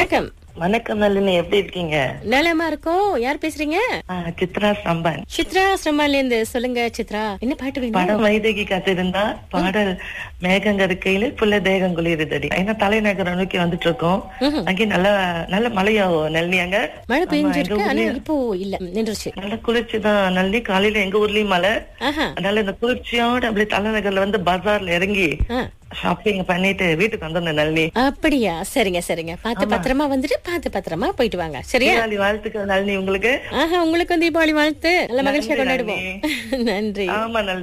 வணக்கம் வணக்கம் நளினி எப்படி இருக்கீங்க நலமா இருக்கோம் யார் பேசுறீங்க ஆ, சித்ரா சம்பன் சித்ரா சிரமால இருந்து சொல்லுங்க சித்ரா என்ன பாட்டு வேணும் படம் வைதகி காத்திருந்தா பாடல் மேகங்கருக்கையில புள்ள தேகம் குளிருதடி ஏன்னா தலைநகரம் நோக்கி வந்துட்டு இருக்கோம் அங்கே நல்ல நல்ல மழையாகும் நளினி அங்க மழை ஆமா, பெஞ்சிருக்கு எங்க ஆனா ஊர்லயும் இப்போ இல்ல நின்றுச்சு நல்ல குளிர்ச்சி தான் நளினி காலையில எங்க ஊர்லயும் மழை ஆஹா அதனால இந்த குளிர்ச்சியோட அப்படியே தலைநகர்ல வந்து பஜார்ல இறங்கி ஆ. ஷாப்பிங் பண்ணிட்டு வீட்டுக்கு வந்திருந்தேன் நளினி அப்படியா சரிங்க சரிங்க பார்த்து பத்திரமா வந்துட்டு பார்த்து பத்திரமா போயிட்டு வாங்க சரியா தீபாவளி வாழ்த்துக்கள் நளினி உங்களுக்கு ஆஹா உங்களுக்கு தீபாவளி வாழ்த்து நல்ல மகிழ்ச்சியா நன்றி, கொண்டாடுவோம் நன்றி ஆமா நளினி